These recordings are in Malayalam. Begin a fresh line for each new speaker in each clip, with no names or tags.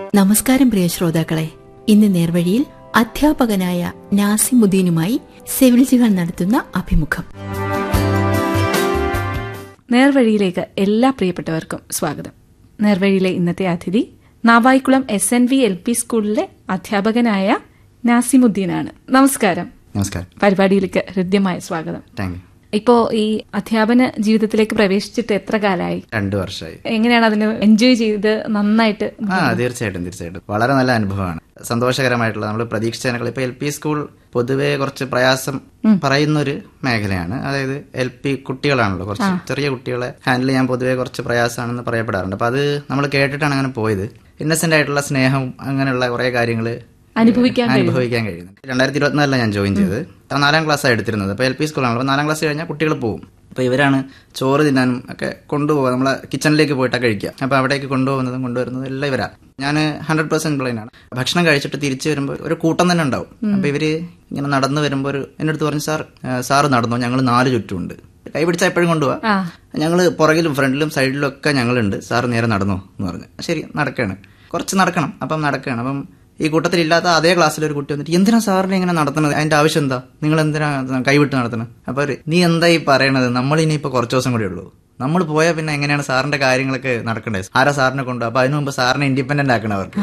നമസ്കാരം പ്രിയ ശ്രോതാക്കളെ ഇന്ന് നേർവഴിയിൽ അധ്യാപകനായ നാസിമുദ്ദീനുമായി സെവിൽ ജിഹാൻ നടത്തുന്ന അഭിമുഖം
നേർവഴിയിലേക്ക് എല്ലാ പ്രിയപ്പെട്ടവർക്കും സ്വാഗതം നേർവഴിയിലെ ഇന്നത്തെ അതിഥി Navaikulam S N V L P സ്കൂളിലെ അധ്യാപകനായ നാസിമുദ്ദീനാണ് നമസ്കാരം
നമസ്കാരം
പരിപാടിയിലേക്ക് ഹൃദ്യമായ സ്വാഗതം
താങ്ക് യു
ഇപ്പോ ഈ അധ്യാപന ജീവിതത്തിലേക്ക് പ്രവേശിച്ചിട്ട് എത്ര കാലമായി
രണ്ടു വർഷമായി
എങ്ങനെയാണ് അതിന് എൻജോയ് ചെയ്ത് നന്നായിട്ട്
ആ തീർച്ചയായിട്ടും തീർച്ചയായിട്ടും വളരെ നല്ല അനുഭവമാണ് സന്തോഷകരമായിട്ടുള്ള നമ്മൾ പ്രതീക്ഷിച്ചതിനേക്കാൾ ഇപ്പൊ എൽ പി സ്കൂൾ പൊതുവെ കുറച്ച് പ്രയാസം പറയുന്ന ഒരു മേഖലയാണ് അതായത് എൽ പി കുട്ടികളാണല്ലോ കുറച്ച് ചെറിയ കുട്ടികളെ ഹാൻഡിൽ ചെയ്യാൻ പൊതുവെ കുറച്ച് പ്രയാസമാണെന്ന് പറയപ്പെടാറുണ്ട് അപ്പൊ അത് നമ്മൾ കേട്ടിട്ടാണ് അങ്ങനെ പോയത് ഇന്നസെന്റ് ആയിട്ടുള്ള സ്നേഹം അങ്ങനെയുള്ള കുറെ കാര്യങ്ങൾ
അനുഭവിക്കാൻ
അനുഭവിക്കാൻ കഴിയുന്നു രണ്ടായിരത്തി ഇരുപത്തിനാലിലാണ് ഞാൻ ജോയിൻ ചെയ്തത് അപ്പൊ നാലാം ക്ലാസ്സാണ് എടുത്തിരുന്നത് അപ്പോൾ എൽ പി സ്കൂളാണ് അപ്പോൾ നാലാം ക്ലാസ് കഴിഞ്ഞാൽ കുട്ടികൾ പോകും അപ്പോൾ ഇവരാണ് ചോറ് തിന്നാനും ഒക്കെ കൊണ്ടുപോകുക നമ്മളെ കിച്ചണിലേക്ക് പോയിട്ടാണ് കഴിക്കുക അപ്പോൾ അവിടേക്ക് കൊണ്ടുപോകുന്നതും കൊണ്ടുവരുന്നതും എല്ലാം ഇവരാ ഞാൻ ഹൺഡ്രഡ് പെർസെന്റ് ബ്ലൈൻഡാണ് ഭക്ഷണം കഴിച്ചിട്ട് തിരിച്ചു വരുമ്പോൾ ഒരു കൂട്ടം തന്നെ ഉണ്ടാവും അപ്പോൾ ഇവര് ഇങ്ങനെ നടന്നു വരുമ്പോൾ ഒരു എൻ്റെ അടുത്ത് പറഞ്ഞു സാർ സാറ് നടന്നോ ഞങ്ങൾ നാല് ചുറ്റുമുണ്ട് കൈ പിടിച്ചാൽ എപ്പോഴും കൊണ്ടുപോവാ
ആ
ഞങ്ങൾ പുറകിലും ഫ്രണ്ടിലും സൈഡിലും ഒക്കെ ഞങ്ങളുണ്ട് സാർ നേരെ നടന്നോ എന്ന് പറഞ്ഞു ശരി നടക്കുകയാണ് കുറച്ച് നടക്കണം അപ്പം നടക്കുകയാണ് അപ്പം ഈ കൂട്ടത്തിൽ ഇല്ലാത്ത അതേ ക്ലാസ്സിൽ ഒരു കുട്ടി വന്നിട്ട് എന്തിനാ സാറിനെ ഇങ്ങനെ നടത്തുന്നത് അതിന്റെ ആവശ്യം എന്താ നിങ്ങൾ എന്തിനാ കൈവിട്ട് നടത്തുന്നത് അപ്പൊ അവര്, നീ എന്താ ഈ പറയണത് നമ്മൾ ഇനിയിപ്പോ കുറച്ച് ദിവസം കൂടെ ഉള്ളൂ നമ്മൾ പോയാൽ പിന്നെ എങ്ങനെയാണ് സാറിന്റെ കാര്യങ്ങളൊക്കെ നടക്കണ്ടേ ആരാ സാറിനെ കൊണ്ടു അപ്പൊ അതിനു മുമ്പ് സാറിനെ ഇൻഡിപെൻഡന്റ് ആക്കണം അവർക്ക്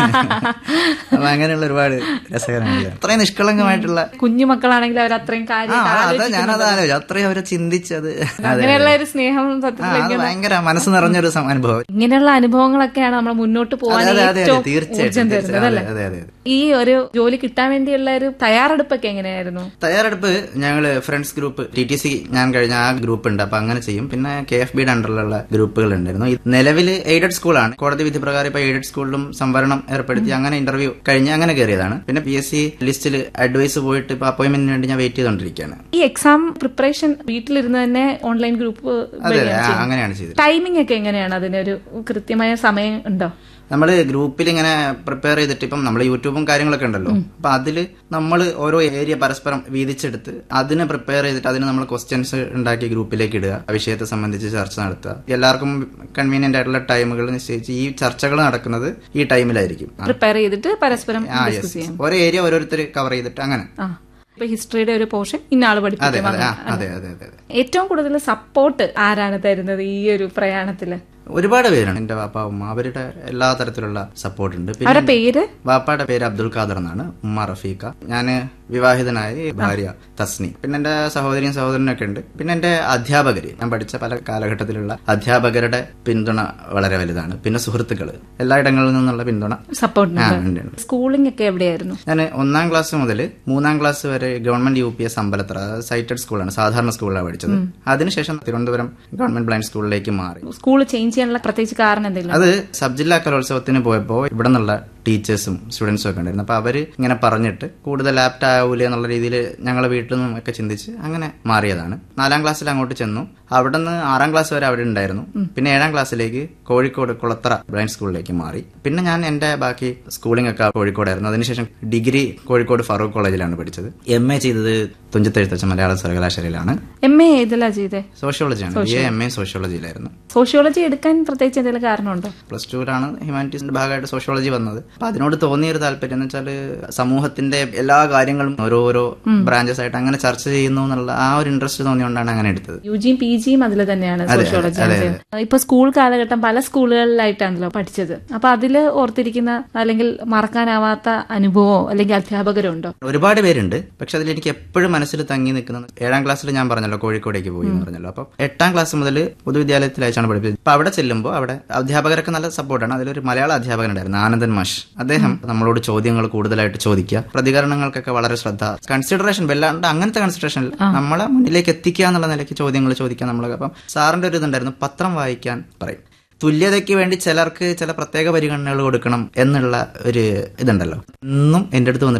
അപ്പൊ അങ്ങനെയുള്ള ഒരുപാട് രസകരമാണ് അത്രയും നിഷ്കളങ്കമായിട്ടുള്ള
കുഞ്ഞു മക്കളാണെങ്കിൽ അവർ അത്രയും
ആ
കാര്യം
അതാ ഞാനത് ആലോചിച്ചു അത്രയും അവരെ ചിന്തിച്ചത് അതെ
അങ്ങനെയുള്ള ഒരു സ്നേഹം
ആ,
സത്യത്തിൽ
അത് ഭയങ്കര മനസ്സ് നിറഞ്ഞൊരു സം- അനുഭവം
ഇങ്ങനെയുള്ള അനുഭവങ്ങളൊക്കെയാണ് നമ്മൾ മുന്നോട്ട് പോകാൻ
അതെ, അതെ, അതെ,
ഏറ്റവും
തീർച്ചയായിട്ടും,
ഊർജം തരുന്നത്
തീർച്ചയായിട്ടും.
അല്ലേ
അതെ, അതെ, അതെ.
ഈ ഒരു ജോലി കിട്ടാൻ വേണ്ടിയുള്ള ഒരു തയ്യാറെടുപ്പൊക്കെ എങ്ങനെയായിരുന്നു
തയ്യാറെടുപ്പ് ഞങ്ങള് friends group T T C ഞാൻ കഴിഞ്ഞ ആ ഗ്രൂപ്പ് ഉണ്ട് അപ്പൊ അങ്ങനെ ചെയ്യും പിന്നെ കെ എഫ് ബിയുടെ അണ്ടറിലുള്ള ഗ്രൂപ്പുകൾ ഉണ്ടായിരുന്നു നിലവിൽ എയ്ഡഡ് സ്കൂളാണ് കോടതി വിധി പ്രകാരം ഇപ്പൊ എയ്ഡഡ് സ്കൂളിലും സംവരണം ഏർപ്പെടുത്തി അങ്ങനെ ഇന്റർവ്യൂ കഴിഞ്ഞ് അങ്ങനെ കയറിയതാണ് പിന്നെ പി എസ് സി ലിസ്റ്റിൽ അഡ്വൈസ് പോയിട്ട് ഇപ്പൊ അപ്പോയിന്റ്മെന്റിന് വേണ്ടി ഞാൻ വെയിറ്റ് ചെയ്തോണ്ടിരിക്കുകയാണ്
ഈ എക്സാം പ്രിപ്പറേഷൻ വീട്ടിലിരുന്ന് തന്നെ ഓൺലൈൻ ഗ്രൂപ്പ്
അതെ അതെ ആ, അങ്ങനെയാണ് ചെയ്തത്
ടൈമിംഗ് ഒക്കെ എങ്ങനെയാണ് അതിനൊരു കൃത്യമായ സമയം ഉണ്ടോ
നമ്മൾ ഗ്രൂപ്പിൽ ഇങ്ങനെ പ്രിപ്പയർ ചെയ്തിട്ട് ഇപ്പം നമ്മൾ യൂട്യൂബും കാര്യങ്ങളൊക്കെ ഉണ്ടല്ലോ അപ്പൊ അതിൽ നമ്മൾ ഓരോ ഏരിയ പരസ്പരം വീതിച്ചെടുത്ത് അതിനെ പ്രിപ്പയർ ചെയ്തിട്ട് അതിന് നമ്മൾ ക്വസ്റ്റ്യൻസ് ഉണ്ടാക്കി ഗ്രൂപ്പിലേക്ക് ഇടുക ആ വിഷയത്തെ സംബന്ധിച്ച് ചർച്ച നടത്തുക എല്ലാവർക്കും കൺവീനിയന്റ് ആയിട്ടുള്ള ടൈമുകൾ നിശ്ചയിച്ച് ഈ ചർച്ചകൾ നടക്കുന്നത് ഈ ടൈമിലായിരിക്കും ആ,
പ്രിപ്പയർ ചെയ്തിട്ട് പരസ്പരം
ആ
ഡിസ്കസ്
യെസ്
ചെയ്യാം
ഓരോ ഏരിയ ഓരോരുത്തർ കവർ ചെയ്തിട്ട് അങ്ങനെ
ആ ഇപ്പൊ ഹിസ്റ്ററിയുടെ ഒരു പോർഷൻ ഇന്ന ആള്
അതെ
പഠിപ്പിക്കും
അതെ ആ,
അങ്ങനെ.
അതെ അതെ അതെ അതെ
ഏറ്റവും കൂടുതൽ സപ്പോർട്ട് ആരാണ് തരുന്നത് ഈ ഒരു പ്രയാണത്തില്
ഒരുപാട് പേരാണ് എന്റെ വാപ്പ ഉമ്മ അവരുടെ എല്ലാ തരത്തിലുള്ള സപ്പോർട്ട് ഉണ്ട് പിന്നെ
അവരുടെ പേര്
വാപ്പയുടെ പേര് അബ്ദുൽ ഖാദർ എന്നാണ് ഉമ്മ റഫീഖ ഞാന് വിവാഹിതനായി ഭാര്യ തസ്നി പിന്നെ എന്റെ സഹോദരിയും സഹോദരനൊക്കെ ഉണ്ട് പിന്നെ എന്റെ അധ്യാപകര് ഞാൻ പഠിച്ച പല കാലഘട്ടത്തിലുള്ള അധ്യാപകരുടെ പിന്തുണ വളരെ വലുതാണ് പിന്നെ സുഹൃത്തുക്കള് എല്ലായിടങ്ങളിൽ നിന്നുള്ള പിന്തുണ
സപ്പോർട്ട്
ആ, ഉണ്ട്, ഉണ്ട്.
സ്കൂളിംഗ് ഒക്കെ എവിടെയായിരുന്നു
ഞാൻ ഒന്നാം ക്ലാസ് മുതൽ മൂന്നാം ക്ലാസ് വരെ government U P S Ambalathara അതായത് സൈറ്റഡ് സ്കൂളാണ് സാധാരണ സ്കൂളിലാണ് പഠിച്ചത് അതിനുശേഷം തിരുവനന്തപുരം ഗവൺമെന്റ് ബ്ലൈൻഡ് സ്കൂളിലേക്ക് മാറി
സ്കൂൾ ചേഞ്ച് ചെയ്യാനുള്ള പ്രത്യേകിച്ച് കാരണം എന്തെങ്കിലും
അത് സബ് ജില്ലാ കലോത്സവത്തിന് പോയപ്പോൾ ഇവിടെ നിന്നുള്ള ടീച്ചേഴ്സും സ്റ്റുഡൻസും ഒക്കെ ഉണ്ടായിരുന്നു അപ്പൊ അവര് ഇങ്ങനെ പറഞ്ഞിട്ട് കൂടുതൽ ആപ്റ്റ് ആവൂലേ എന്നുള്ള രീതിയിൽ ഞങ്ങളെ വീട്ടിൽ നിന്നും ഒക്കെ ചിന്തിച്ച് അങ്ങനെ മാറിയതാണ് നാലാം ക്ലാസ്സിൽ അങ്ങോട്ട് ചെന്നു അവിടെ നിന്ന് ആറാം ക്ലാസ് വരെ അവിടെ ഉണ്ടായിരുന്നു പിന്നെ ഏഴാം ക്ലാസ്സിലേക്ക് കോഴിക്കോട് കുളത്തറ ബ്ലൈൻഡ് സ്കൂളിലേക്ക് മാറി പിന്നെ ഞാൻ എന്റെ ബാക്കി സ്കൂളിംഗ് ഒക്കെ കോഴിക്കോടായിരുന്നു അതിനുശേഷം ഡിഗ്രി കോഴിക്കോട് ഫറൂഖ് കോളേജിലാണ് പഠിച്ചത് എം എ ചെയ്തത് തുഞ്ചത്തെഴുത്തച്ഛൻ മലയാള സർവകലാശാലയിലാണ്
എം എ ഏതിലാ ചെയ്തേ
സോഷ്യോളജിയാണ് ബി എ എം എ സോഷ്യോളജിയിലായിരുന്നു
സോഷ്യോളജി എടുക്കാൻ പ്രത്യേകിച്ച് എന്തെങ്കിലും കാരണമുണ്ടോ
പ്ലസ് ടുവിലാണ് ഹ്യൂമാനിറ്റീസിന്റെ ഭാഗമായിട്ട് സോഷ്യോളജി വന്നത് അപ്പൊ അതിനോട് തോന്നിയ ഒരു താല്പര്യം എന്ന് വെച്ചാൽ സമൂഹത്തിന്റെ എല്ലാ കാര്യങ്ങളും ഓരോരോ ബ്രാഞ്ചസ് ആയിട്ട് അങ്ങനെ ചർച്ച ചെയ്യുന്നു എന്നുള്ള ആ ഒരു ഇൻട്രസ്റ്റ് തോന്നിയോണ്ടാണ് അങ്ങനെ എടുത്തത്
യു ജിയും പി ജിയും അതിൽ തന്നെയാണ്
അതെ,
സോഷ്യോളജി
അതെ,
ഇപ്പൊ സ്കൂൾ കാലഘട്ടം പല സ്കൂളുകളിലായിട്ടാണല്ലോ പഠിച്ചത് അപ്പൊ അതില് ഓർത്തിരിക്കുന്ന അല്ലെങ്കിൽ മറക്കാനാവാത്ത അനുഭവമോ അല്ലെങ്കിൽ അധ്യാപകരോ ഉണ്ടോ
ഒരുപാട് പേരുണ്ട് പക്ഷെ അതിൽ എനിക്ക് എപ്പോഴും മനസ്സിൽ തങ്ങി നിൽക്കുന്നത് ഏഴാം ക്ലാസ്സിൽ ഞാൻ പറഞ്ഞല്ലോ കോഴിക്കോടേക്ക് പോയി എന്ന് പറഞ്ഞല്ലോ അപ്പൊ എട്ടാം ക്ലാസ് മുതൽ പൊതുവിദ്യാലയത്തിൽ അയച്ചാണ് പഠിപ്പിച്ചത് അപ്പൊ അവിടെ ചെല്ലുമ്പോൾ അവിടെ അധ്യാപകരൊക്കെ നല്ല സപ്പോർട്ടാണ് അതിലൊരു മലയാള അധ്യാപകൻ ഉണ്ടായിരുന്നു ആനന്ദൻ മാഷ് അദ്ദേഹം നമ്മളോട് ചോദ്യങ്ങൾ കൂടുതലായിട്ട് ചോദിക്കുക പ്രതികരണങ്ങൾക്കൊക്കെ വളരെ ശ്രദ്ധ കൺസിഡറേഷൻ വല്ലാണ്ട് അങ്ങനത്തെ കൺസിഡറേഷൻ നമ്മളെ മുന്നിലേക്ക് എത്തിക്കുക എന്നുള്ള നിലയ്ക്ക് ചോദ്യങ്ങൾ ചോദിക്കാൻ നമ്മൾ അപ്പം സാറിന്റെ ഒരു ഇതുണ്ടായിരുന്നു പത്രം വായിക്കാൻ പറയും തുല്യതയ്ക്ക് വേണ്ടി ചിലർക്ക് ചില പ്രത്യേക പരിഗണനകൾ കൊടുക്കണം എന്നുള്ള ഒരു ഇതുണ്ടല്ലോ ഇന്നും എൻ്റെ അടുത്ത് വന്നിട്ട്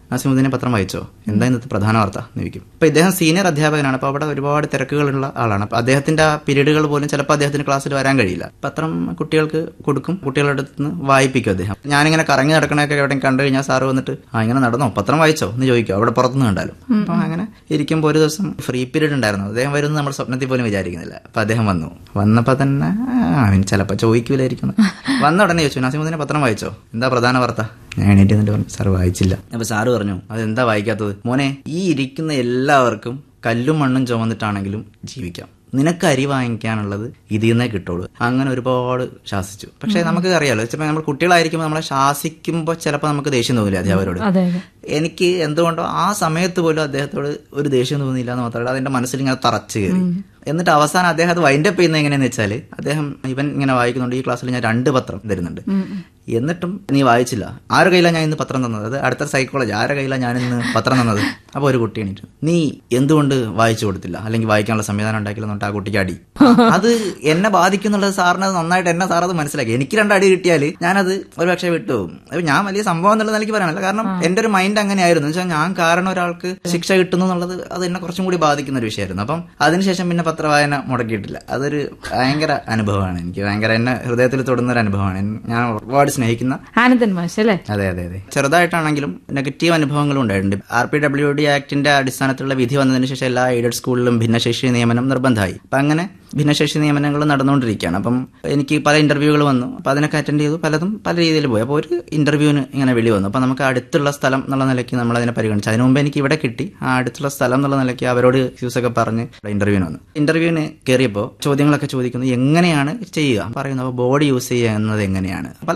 നാസിമുദ്ദീനെ പത്രം വായിച്ചോ എന്താ ഇന്നത്തെ പ്രധാന വാർത്ത എന്ന് ചോദിക്കും അപ്പൊ ഇദ്ദേഹം സീനിയർ അധ്യാപകനാണ് അപ്പൊ അവിടെ ഒരുപാട് തിരക്കുകളുള്ള ആളാണ് അപ്പൊ അദ്ദേഹത്തിന്റെ ആ പീരീഡുകൾ പോലും ചിലപ്പോൾ അദ്ദേഹത്തിന് ക്ലാസ്സിൽ വരാൻ കഴിയില്ല പത്രം കുട്ടികൾക്ക് കൊടുക്കും കുട്ടികളുടെ അടുത്ത് നിന്ന് വായിപ്പിക്കും അദ്ദേഹം ഞാനിങ്ങനെ കറങ്ങി നടക്കണൊക്കെ എവിടെ കണ്ടു കഴിഞ്ഞാൽ സാറ് വന്നിട്ട് ആ ഇങ്ങനെ നടന്നോ പത്രം വായിച്ചോ എന്ന് ചോദിക്കും അവിടെ പുറത്തുനിന്ന് കണ്ടാലും അപ്പൊ അങ്ങനെ ഇരിക്കുമ്പോൾ ഒരു ദിവസം ഫ്രീ പീരീഡ് ഉണ്ടായിരുന്നു അദ്ദേഹം വരുന്നത് നമ്മുടെ സ്വപ്നത്തിൽ പോലും വിചാരിക്കുന്നില്ല അപ്പൊ അദ്ദേഹം വന്നു വന്നപ്പോ തന്നെ ആ, അവൻ ചിലപ്പോൾ ചോദിക്കൂലായിരിക്കും വന്ന ഉടനെ ചോദിച്ചു നാസിമുദ്ദീനെ പത്രം വായിച്ചോ എന്താ പ്രധാന വാർത്ത ഞാൻ എണീറ്റ് എന്നിട്ട് പറഞ്ഞു സാർ വായിച്ചില്ല അപ്പൊ സാറ് പറഞ്ഞു അതെന്താ വായിക്കാത്തത് മോനെ ഈ ഇരിക്കുന്ന എല്ലാവർക്കും കല്ലും മണ്ണും ചുമന്നിട്ടാണെങ്കിലും ജീവിക്കാം നിനക്ക് അരി വാങ്ങിക്കാനുള്ളത് ഇതിൽ നിന്നേ കിട്ടുള്ളൂ അങ്ങനെ ഒരുപാട് ശാസിച്ചു പക്ഷെ നമുക്ക് അറിയാലോ ചിലപ്പോൾ നമ്മൾ കുട്ടികളായിരിക്കുമ്പോൾ നമ്മളെ ശാസിക്കുമ്പോൾ ചിലപ്പോൾ നമുക്ക് ദേഷ്യം തോന്നില്ല അധ്യാപകരോട്
അതെ അതെ
എനിക്ക് എന്തുകൊണ്ടോ ആ സമയത്ത് പോലും അദ്ദേഹത്തോട് ഒരു ദേഷ്യം തോന്നിയില്ല എന്ന് മാത്രമല്ല അതെന്റെ മനസ്സിൽ ഇങ്ങനെ തറച്ചു കയറി എന്നിട്ട് അവസാനം അദ്ദേഹം അത് വൈൻഡപ്പ് ചെയ്യുന്നത് എങ്ങനെയാന്ന് വെച്ചാൽ അദ്ദേഹം ഇവൻ ഇങ്ങനെ വായിക്കുന്നുണ്ട് ഈ ക്ലാസ്സിൽ ഞാൻ രണ്ട് പത്രം തരുന്നുണ്ട് എന്നിട്ടും നീ വായിച്ചില്ല ആരുടെ കയ്യിലാണ് ഞാൻ ഇന്ന് പത്രം തന്നത് അത് അടുത്ത സൈക്കോളജി ആരുടെ കയ്യിലാണ് ഞാൻ ഇന്ന് പത്രം തന്നത് അപ്പോൾ ഒരു കുട്ടി എണീറ്റു നീ എന്തുകൊണ്ട് വായിച്ചു കൊടുത്തില്ല അല്ലെങ്കിൽ വായിക്കാനുള്ള സംവിധാനം ഉണ്ടാക്കില്ല എന്നിട്ട് ആ കുട്ടിക്ക് അടി അത് എന്നെ ബാധിക്കുന്നുള്ളത് സാറിന് അത് നന്നായിട്ട് എന്നെ സാർ അത് മനസ്സിലാക്കി എനിക്ക് രണ്ട് അടി കിട്ടിയാൽ ഞാനത് ഒരു പക്ഷേ വിട്ടുപോകും അത് ഞാൻ വലിയ സംഭവം എന്നുള്ള നിലയ്ക്ക് പറയാനല്ല കാരണം എന്റെ ഒരു മൈൻഡ് അങ്ങനെയായിരുന്നു വെച്ചാൽ ഞാൻ കാരണം ഒരാൾക്ക് ശിക്ഷ കിട്ടുന്നു എന്നുള്ളത് അത് എന്നെ കുറച്ചും കൂടി ബാധിക്കുന്ന ഒരു വിഷയമായിരുന്നു അപ്പം അതിനുശേഷം പിന്നെ പത്രവായന മുടക്കിയിട്ടില്ല അതൊരു ഭയങ്കര അനുഭവമാണ് എനിക്ക് ഭയങ്കര എന്നെ ഹൃദയത്തിൽ തൊടുന്ന ഒരു അനുഭവമാണ് എൻ- ഞാൻ ഒരുപാട് സ്നേഹിക്കുന്ന
ആനന്ദൻ മാഷ് അല്ലേ
അതെ അതെ അതെ ചെറുതായിട്ടാണെങ്കിലും നെഗറ്റീവ് അനുഭവങ്ങളും ഉണ്ടായിട്ടുണ്ട് ആർ പി ഡബ്ല്യു ഡി ആക്ടിന്റെ അടിസ്ഥാനത്തിലുള്ള വിധി വന്നതിന് ശേഷം എല്ലാ എയ്ഡഡ് സ്കൂളിലും ഭിന്നശേഷി നിയമനം നിർബന്ധമായി അപ്പൊ അങ്ങനെ ഭിന്നശേഷി നിയമനങ്ങൾ നടന്നുകൊണ്ടിരിക്കുകയാണ് അപ്പം എനിക്ക് പല ഇന്റർവ്യൂകൾ വന്നു അപ്പൊ അതിനൊക്കെ അറ്റൻഡ് ചെയ്തു പലതും പല രീതിയിൽ പോയി അപ്പോൾ ഒരു ഇന്റർവ്യൂവിന് ഇങ്ങനെ വിളി വന്നു അപ്പൊ നമുക്ക് അടുത്തുള്ള സ്ഥലം എന്നുള്ള നിലയ്ക്ക് നമ്മൾ അതിനെ പരിഗണിച്ചു അതിനു മുമ്പ് എനിക്ക് ഇവിടെ കിട്ടി ആ അടുത്തുള്ള സ്ഥലം എന്നുള്ള നിലയ്ക്ക് അവരോട് യൂസ് ഒക്കെ പറഞ്ഞ് ഇന്റർവ്യൂവിന് വന്നു ഇന്റർവ്യൂവിന് കയറിയപ്പോൾ ചോദ്യങ്ങളൊക്കെ ചോദിക്കുന്നത് എങ്ങനെയാണ് ചെയ്യുക പറയുന്നത് അപ്പോൾ ബോഡി യൂസ് ചെയ്യുക എന്നത് എങ്ങനെയാണ് പല